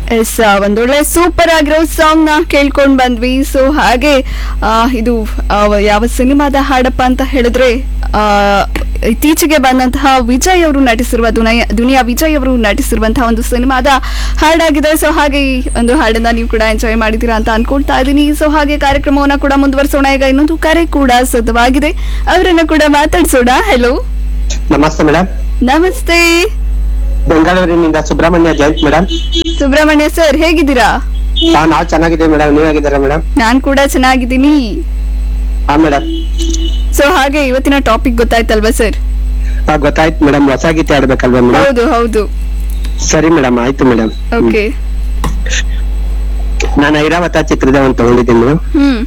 S ಒಂದೊಳ್ಳೆ super ಆಗಿರೋ song ನ ಕೇಳ್ಕೊಂಡ್ ಬಂದ್ವಿ ಸೊ ಹಾಗೆ ಆ, ಇದು ಆ, ಯಾವ ಸಿನಿಮಾದ ಹಾಡಪ್ಪ ಅಂತ ಹೇಳಿದ್ರೆ ಆ, ಇತ್ತೀಚೆಗೆ ಬಂದಂತಹ ವಿಜಯ್ ಅವರು ನಟಿಸಿರುವ ದುನಿಯಾ ದುನಿಯಾ ವಿಜಯ್ ಅವರು ನಟಿಸಿರುವಂತಹ ಒಂದು ಸಿನಿಮಾದ ಹಾಡಾಗಿದೆ ಸೊ ಹಾಗೆ ಈ ಒಂದು ಹಾಡನ್ನ ನೀವು ಕೂಡ ಎಂಜಾಯ್ ಮಾಡಿದ್ದೀರಾ ಅಂತ ಅನ್ಕೊಳ್ತಾ ಇದ್ದೀನಿ ಸೊ ಹಾಗೆ ಕಾರ್ಯಕ್ರಮವನ್ನ ಕೂಡ ಮುಂದುವರಿಸೋಣ ಈಗ ಇನ್ನೊಂದು ಕರೆ ಕೂಡ ಸಿದ್ಧವಾಗಿದೆ ಅವರನ್ನ ಕೂಡ ಮಾತಾಡ್ಸೋಣ ಹೆಲೋ ನಮಸ್ತೆ ಮೇಡಮ್ ನಮಸ್ತೆ ಬೆಂಗಳೂರಿನಿಂದ ಸುಬ್ರಹ್ಮಣ್ಯ ಜಯಂತ್ ಮೇಡಮ್ ಸುಬ್ರಹ್ಮಣ್ಯ ಸರ್ ಹೇಗಿದ್ದೀರಾ ಹಾ ನಾವ್ ಚೆನ್ನಾಗಿದ್ದೀವಿ ಮೇಡಮ್ ನೀವ್ ಹೇಗಿದ್ದೀರಾ ಮೇಡಮ್ ನಾನ್ ಕೂಡ ಚೆನ್ನಾಗಿದ್ದೀನಿ ಹಾ ಮೇಡಮ್ ಸೊ ಹಾಗೆ ಇವತ್ತಿನ ಟಾಪಿಕ್ ಗೊತ್ತಾಯ್ತಲ್ವಾ ಸರ್ ಹಾ ಗೊತ್ತಾಯ್ತು ಮೇಡಮ್ ಹೊಸ ಗೀತೆ ಆಡ್ಬೇಕಲ್ವಾ ಮೇಡಮ್ ಹೌದು ಹೌದು ಸರಿ ಮೇಡಮ್ ಆಯ್ತು ಮೇಡಮ್ ಓಕೆ ನಾನು ಐರಾವತ ಚಿತ್ರದ ಒಂದು ತಗೊಂಡಿದ್ದೀನಿ ಮೇಡಮ್ ಹ್ಮ್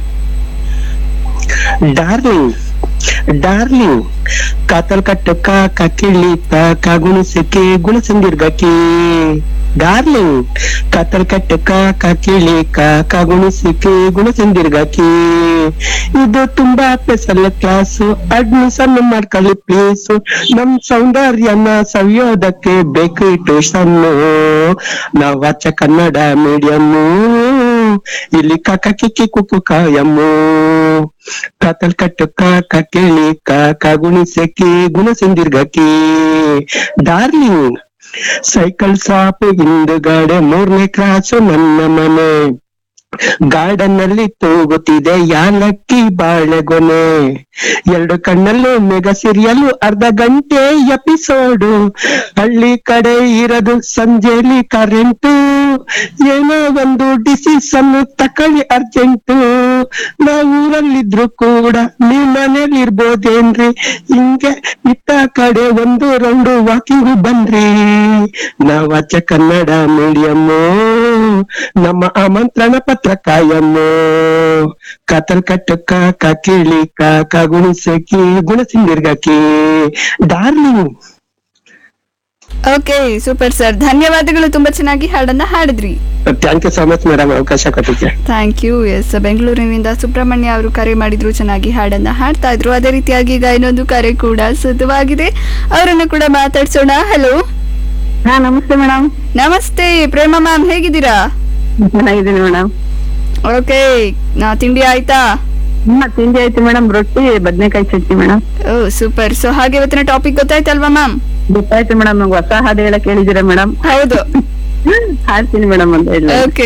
ಡಾರ್ಲಿಂಗ್ ಡಾರ್ಲಿಂಗ್ ಕಾತಲ್ ಕಟ್ಟು ಕಾಕ ಕಿಳಿತ ಕಾಗುಣಿಸಕ್ಕೆ ಗುಣಸಂದಿರ್ಗಕ್ಕೆ ಡಾರ್ಲಿಂಗ್ ಕಾತಲ್ ಕಟ್ಟು ಕಾಕ ಕಿಳಿ ಕಾಕ ಗುಣಿಸಕ್ಕೆ ಗುಣಸಂದಿರ್ಗಕ್ಕೆ ಇದು ತುಂಬಾ ಸ್ಪೆಷಲ್ ಕ್ಲಾಸ್ ಅಡ್ಮಿಷನ್ ಮಾಡ್ಕೊಳ್ಳಿ ಪ್ಲೀಸ್ ನಮ್ ಸೌಂದರ್ಯನ ಸವಿಯೋದಕ್ಕೆ ಬೇಕು ಟ್ಯೂಷನ್ ನಾವ್ ಹಚ್ಚ ಕನ್ನಡ ಮೀಡಿಯಮ್ಮು ಇಲ್ಲಿ ಕಾಕ ಕಿಕ್ಕಿ ಕುಕ್ಕು ಕಾಯಮ್ಮು ಕಾತಲ್ ಕಟ್ಟು ಕಾಕ ಕೇಳಿ ಕಾಕ ಗುಣಿಸಕ್ಕೆ ಗುಣ ಸಿಂದಿರ್ಗಕ್ಕೆ ಡಾರ್ಲಿಂಗ್ ಸೈಕಲ್ ಶಾಪ್ ಹಿಂದುಗಡೆ ಮೂರನೇ ಕ್ರಾಸು ನನ್ನ ಮನೆ ಗಾರ್ಡನ್ ನಲ್ಲಿ ತೂಗುತ್ತಿದೆ ಯಾಲಕ್ಕಿ ಬಾಳೆಗೊನೆ ಎರಡು ಕಣ್ಣಲ್ಲೂ ಮೆಗಾ ಸೀರಿಯಲ್ ಅರ್ಧ ಗಂಟೆ ಎಪಿಸೋಡು ಹಳ್ಳಿ ಕಡೆ ಇರೋದು ಸಂಜೆಲಿ ಕರೆಂಟು ಏನೋ ಒಂದು ಡಿಸಿಷನ್ ತಕೊಳ್ಳಿ ಅರ್ಜೆಂಟು ನಾವ್ ಊರಲ್ಲಿದ್ರು ಕೂಡ ನೀವ್ ಮನೇಲಿ ಇರ್ಬೋದೇನ್ರಿ ಹಿಂಗೆ ಇತ್ತ ಕಡೆ ಒಂದು ರೌಂಡು ವಾಕಿಂಗ್ ಬನ್ರಿ ನಾವ್ ಆಚೆ ಕನ್ನಡ ಮೀಡಿಯಮ್ಮು ನಮ್ಮ ಆಮಂತ್ರಣ ಪತ್ರ ಕಾಯಮ್ಮು ಕತಲ್ ಕಟ್ಟು ಕಾಕ ಕೇಳಿ ಕಾಕ ಗುಣಿಸಕಿ ಗುಣಸಿಂದಿರ್ಗಕಿ ಡಾರ್ಲಿಂಗ್ ಓಕೆ ಸೂಪರ್ ಸರ್ ಧನ್ಯವಾದಗಳು ತುಂಬಾ ಚೆನ್ನಾಗಿ ಹಾಡನ್ನ ಹಾಡಿದ್ರಿ thank you so much madam ಅವಕಾಶ ಕೊಟ್ಟಿದ್ದೆ ಥ್ಯಾಂಕ್ ಯು ಎಸ್ ಬೆಂಗಳೂರಿನಿಂದ ಸುಬ್ರಹ್ಮಣ್ಯ ಅವರು ಕರೆ ಮಾಡಿದ್ರು ಚೆನ್ನಾಗಿ ಹಾಡನ್ನ ಹಾಡ್ತಾ ಇದ್ರು ಅದೇ ರೀತಿಯಾಗಿ ಈಗ ಇನ್ನೊಂದು ಕರೆ ಕೂಡ ಸಿದ್ಧವಾಗಿದೆ ಅವರನ್ನು ಕೂಡ ಮಾತಾಡ್ಸೋಣ ಹಲೋ ಹಾ ನಮಸ್ತೆ ಮೇಡಮ್ ನಮಸ್ತೆ ಪ್ರೇಮ ಮ್ಯಾಮ್ ಹೇಗಿದ್ದೀರಾ ಚೆನ್ನಾಗಿದ್ದೀನಿ ಮೇಡಮ್ ಓಕೆ ನಾ ತಿಂಡಿ ಆಯ್ತಾ ಹ್ಮ್ ತಿಂಡಿ ಆಯ್ತು ಮೇಡಮ್ ರೊಟ್ಟಿ ಬದ್ನೆಕಾಯಿ ಚಟ್ನಿ ಮೇಡಮ್ ಓ ಸೂಪರ್ ಸೊ ಹಾಗೆ ಇವತ್ತಿನ ಟಾಪಿಕ್ ಗೊತ್ತಾಯ್ತಲ್ವಾ ಮ್ಯಾಮ್ ಗೊತ್ತಾಯ್ತು ಮೇಡಮ್ ನಂಗೆ ಹೊಸ ಹಾಡು ಹೇಳಕ್ ಹೇಳಿದಿರ ಮೇಡಮ್ ಹೌದು ಹಾಡ್ತೀನಿ ಮೇಡಮ್ ಅಂತ ಇಲ್ಲ ಓಕೆ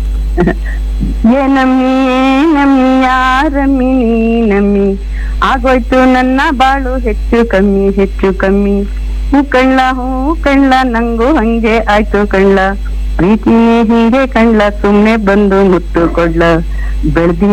ಏನಮ್ಮಿ ಏನಮ್ಮಿ ಯಾರಮ್ಮಿ ನೀನಮ್ಮಿ ಆಗೋಯ್ತು ನನ್ನ ಬಾಳು ಹೆಚ್ಚು ಕಮ್ಮಿ ಹೆಚ್ಚು ಕಮ್ಮಿ ಹೂ ಕಳ್ಳ ಹೂ ಕಳ್ಳ ನಂಗೂ ಹಂಗೆ ಆಯ್ತು ಕಳ್ಳ ಪ್ರೀತಿನೇ ಹೀಗೆ ಕಳ್ಳ ಸುಮ್ನೆ ಬಂದು ಮುತ್ತು ಕೊಡ್ಲ ಬೆಳ್ದಿ